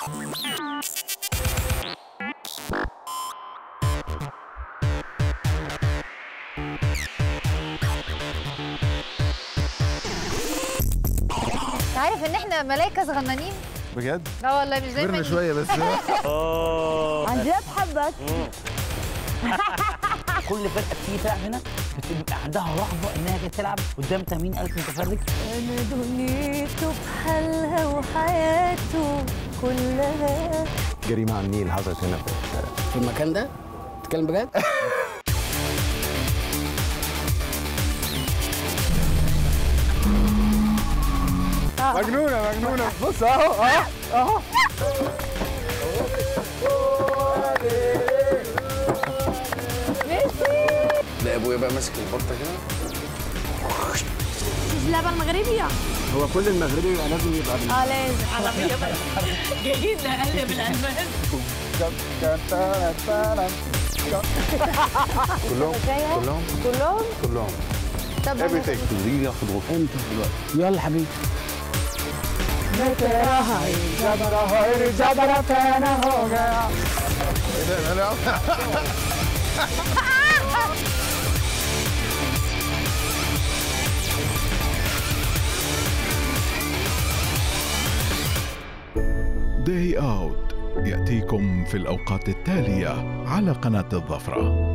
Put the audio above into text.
انت عارف ان احنا ملايكه صغننين بجد لا والله مش زي ما كبرنا انت. شويه بس عن جد حبك كل فرقه بتيجي تلعب هنا بتبقى عندها رهبه انها جايه تلعب قدام 80000 متفرج انا دنيته بحالها وحياته كلها جريمه على النيل حصلت هنا في الشارع في المكان ده تتكلم بجد مجنونه مجنونه بص اهو اهو اهو لا ابويا بقى ماسك البطه كده اللعبه المغربيه هو كل المغربي يبقى لازم يبقى بال- اه لازم عربيه بقى جايين نقلب الالوان كلهم كلهم كلهم كلهم طب everything تدريب ياخد غرفه امتى دلوقتي يلا حبيبي داي اوت ياتيكم في الاوقات التاليه على قناه الظفره